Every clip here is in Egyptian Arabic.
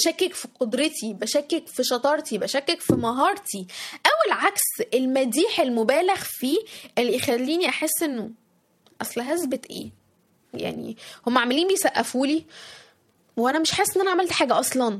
بشكك في قدرتي بشكك في شطارتي بشكك في مهارتي او العكس المديح المبالغ فيه اللي يخليني احس انه اصل هثبت ايه يعني هم عاملين بيسقفوا لي وانا مش حاسس ان انا عملت حاجه اصلا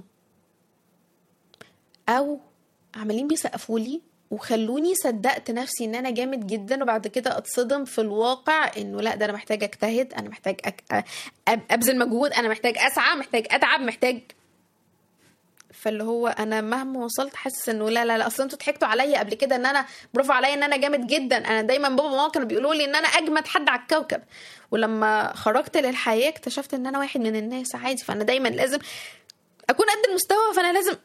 او عمالين بيسقفوا لي وخلوني صدقت نفسي ان انا جامد جدا وبعد كده اتصدم في الواقع انه لا ده انا محتاج اجتهد انا محتاج أك... أب- ابذل مجهود انا محتاج اسعى محتاج اتعب محتاج فاللي هو انا مهما وصلت حاسس انه لا لا لا اصل انتوا ضحكتوا عليا قبل كده ان انا برافو عليا ان انا جامد جدا انا دايما بابا وماما كانوا بيقولوا لي ان انا اجمد حد على الكوكب ولما خرجت للحياه اكتشفت ان انا واحد من الناس عادي فانا دايما لازم اكون قد المستوى فانا لازم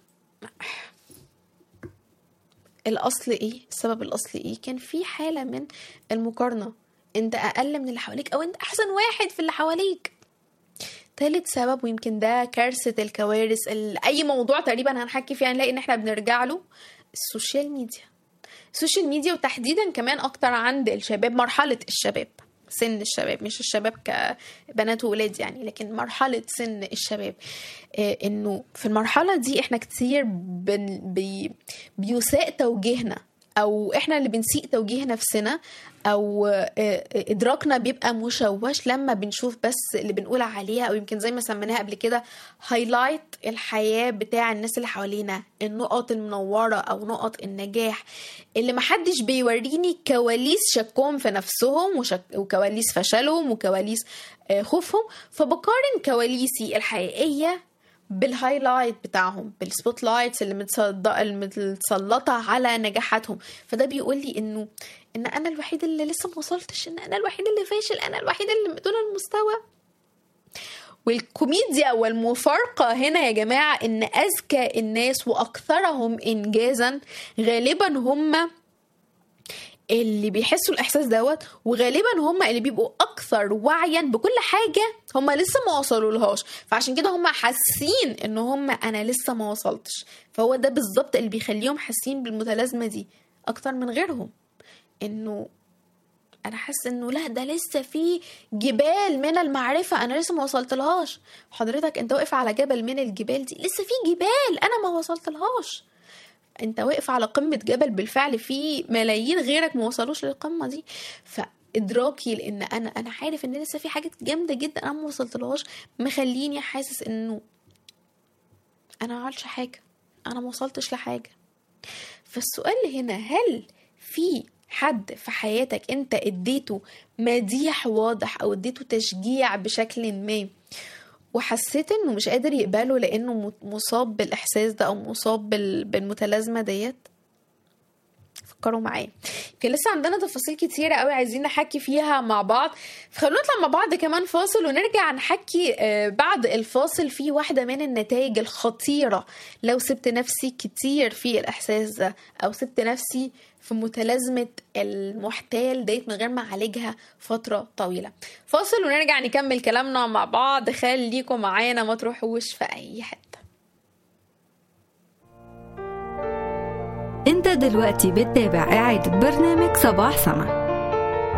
الاصل ايه السبب الاصلي ايه كان في حاله من المقارنه انت اقل من اللي حواليك او انت احسن واحد في اللي حواليك تالت سبب ويمكن ده كارثه الكوارث ال- اي موضوع تقريبا هنحكي فيه هنلاقي ان احنا بنرجع له السوشيال ميديا السوشيال ميديا وتحديدا كمان اكتر عند الشباب مرحله الشباب سن الشباب مش الشباب كبنات وولاد يعني لكن مرحلة سن الشباب آه، انه في المرحلة دي احنا كتير بن بي بيساء توجيهنا او احنا اللي بنسيء توجيه نفسنا او آه، آه، ادراكنا بيبقى مشوش لما بنشوف بس اللي بنقول عليها او يمكن زي ما سميناها قبل كده هايلايت الحياه بتاع الناس اللي حوالينا النقط المنوره او نقط النجاح اللي محدش بيوريني كواليس شكهم في نفسهم وشك وكواليس فشلهم وكواليس آه، خوفهم فبقارن كواليسي الحقيقيه بالهايلايت بتاعهم بالسبوت لايتس اللي متصدقه اللي متسلطه على نجاحاتهم فده بيقول لي انه ان انا الوحيد اللي لسه ما وصلتش ان انا الوحيد اللي فاشل انا الوحيد اللي دون المستوى والكوميديا والمفارقة هنا يا جماعة إن أذكى الناس وأكثرهم إنجازا غالبا هم اللي بيحسوا الإحساس دوت وغالبا هم اللي بيبقوا أكثر وعيا بكل حاجة هم لسه ما وصلوا لهاش فعشان كده هم حاسين إن هم أنا لسه ما وصلتش فهو ده بالظبط اللي بيخليهم حاسين بالمتلازمة دي أكتر من غيرهم إنه انا حاسه انه لا ده لسه في جبال من المعرفه انا لسه ما وصلت لهاش حضرتك انت واقف على جبل من الجبال دي لسه في جبال انا ما وصلت لهاش انت واقف على قمه جبل بالفعل في ملايين غيرك ما وصلوش للقمه دي فادراكي لان انا انا عارف ان لسه في حاجات جامده جدا انا ما وصلت لهاش مخليني حاسس انه انا ما عملتش حاجه انا ما وصلتش لحاجه فالسؤال هنا هل في حد في حياتك انت اديته مديح واضح او اديته تشجيع بشكل ما وحسيت انه مش قادر يقبله لانه مصاب بالاحساس ده او مصاب بال- بالمتلازمه ديت فكروا معايا كان لسه عندنا تفاصيل كتيرة قوي عايزين نحكي فيها مع بعض فخلونا نطلع مع بعض كمان فاصل ونرجع نحكي آه، بعد الفاصل في واحدة من النتائج الخطيرة لو سبت نفسي كتير في الإحساس ده أو سبت نفسي في متلازمة المحتال ديت من غير ما أعالجها فترة طويلة فاصل ونرجع نكمل كلامنا مع بعض خليكم معانا ما تروحوش في أي حتة انت دلوقتي بتتابع إعادة برنامج صباح سما